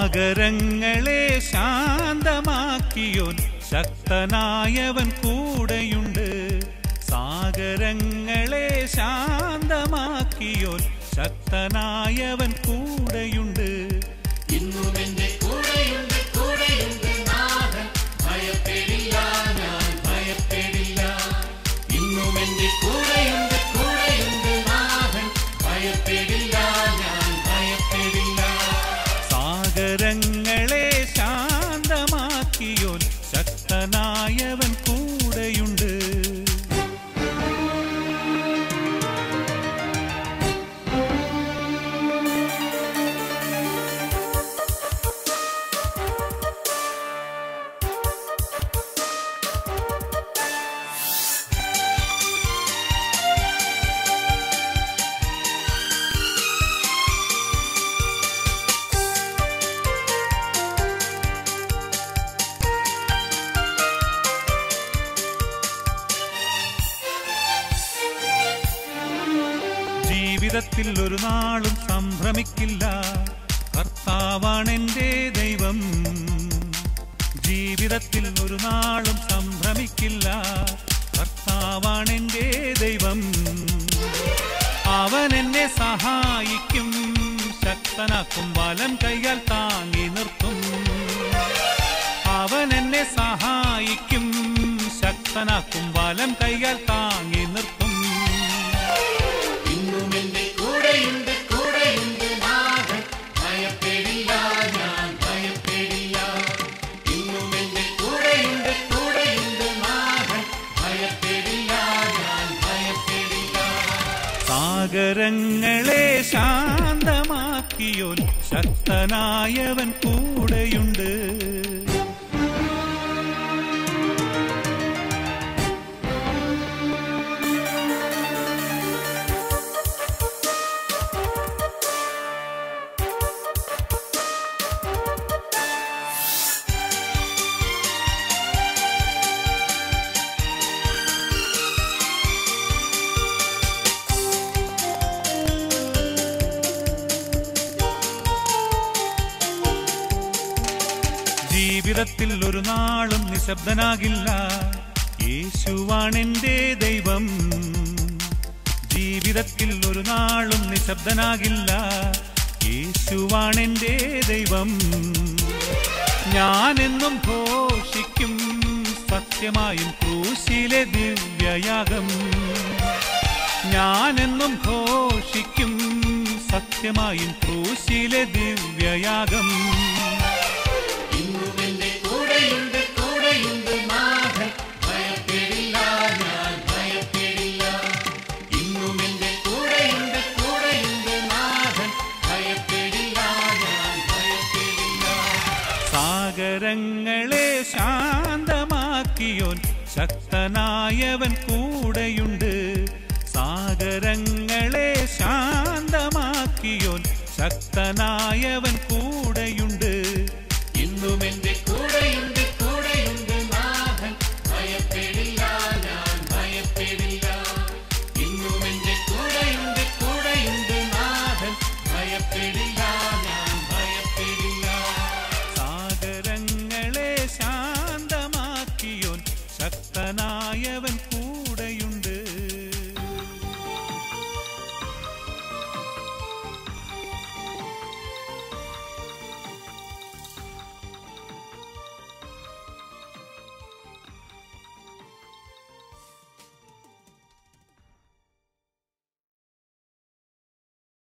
സാഗരങ്ങളെ ശാന്തമാക്കിയോൻ ശക്തനായവൻ കൂടെയുണ്ട് സാഗരങ്ങളെ ശാന്തമാക്കിയോൻ ശക്തനായവൻ കൂടെയുണ്ട് ഇന്നും എന്റെ കൂടെയുണ്ട് കൂടെയുണ്ട് നാഥൻ ഭയപ്പെടില്ല ഞാൻ ഭയപ്പെടില്ല ഇന്നും എന്റെ കൂടെയുണ്ട് കൂടെയുണ്ട് നാഥൻ ഭയപ്പെടില്ല ഞാൻ ഭയപ്പെടില്ല സാഗരങ്ങളെ ശാന്തമാക്കിയോൻ ശക്തനായവൻ കൂടെയുണ്ട് ജീവിതത്തിൽ ഒരു നാളും സംഭ്രമിക്കില്ല കർത്താവാണെന്റെ ദൈവം ജീവിതത്തിൽ ഒരു നാളും സംഭ്രമിക്കില്ല കർത്താവാണെന്റെ ദൈവം അവൻ എന്നെ സഹായിക്കും ശക്തനാക്കും വലം കൈയാൽ താങ്ങി നിർത്തും അവൻ എന്നെ സഹായിക്കും ശക്തനാക്കും വലം കൈയാൽ താങ്ങി നിർത്തും ഇന്നും എന്റെ കൂടെയുണ്ട് കൂടെയുണ്ട് നാഥൻ ഭയപ്പെടില്ല ഞാൻ ഭയപ്പെടില്ല ഇന്നും എന്റെ കൂടെയുണ്ട് കൂടെയുണ്ട് നാഥൻ ഭയപ്പെടില്ല ഞാൻ ഭയപ്പെടില്ല സാഗരങ്ങളെ ശാന്തമാക്കിയോൻ ശക്തനായവൻ കൂടെയുണ്ട് ജീവിതത്തിൽ ഒരു നാളും നിശബ്ദനാകില്ല യേശുവാണെന്റെ ദൈവം ജീവിതത്തിൽ ഒരു നാളും നിശബ്ദനാകില്ല യേശുവാണെന്റെ ദൈവം ഞാനെന്നും ഘോഷിക്കും സത്യമായും ക്രൂശിലെ ദിവ്യയാഗം ഞാനെന്നും ഘോഷിക്കും സത്യമായും ക്രൂശിലെ ദിവ്യയാഗം ഇന്നും എന്റെ കൂടെയുണ്ട് കൂടെയുണ്ട് നാഥൻ ഭയപ്പെടില്ല ഞാൻ ഭയപ്പെടില്ല ഇന്നും എന്റെ കൂടെയുണ്ട് കൂടെയുണ്ട് നാഥൻ ഭയപ്പെടില്ല ഞാൻ ഭയപ്പെടില്ല സാഗരങ്ങളെ ശാന്തമാക്കിയോൻ ശക്തനായവൻ കൂടെയുണ്ട് സാഗരങ്ങളെ ശാന്തമാക്കിയോൻ ശക്തനായവൻ കൂടെയുണ്ട് ഇന്നും എന്റെ കൂടെ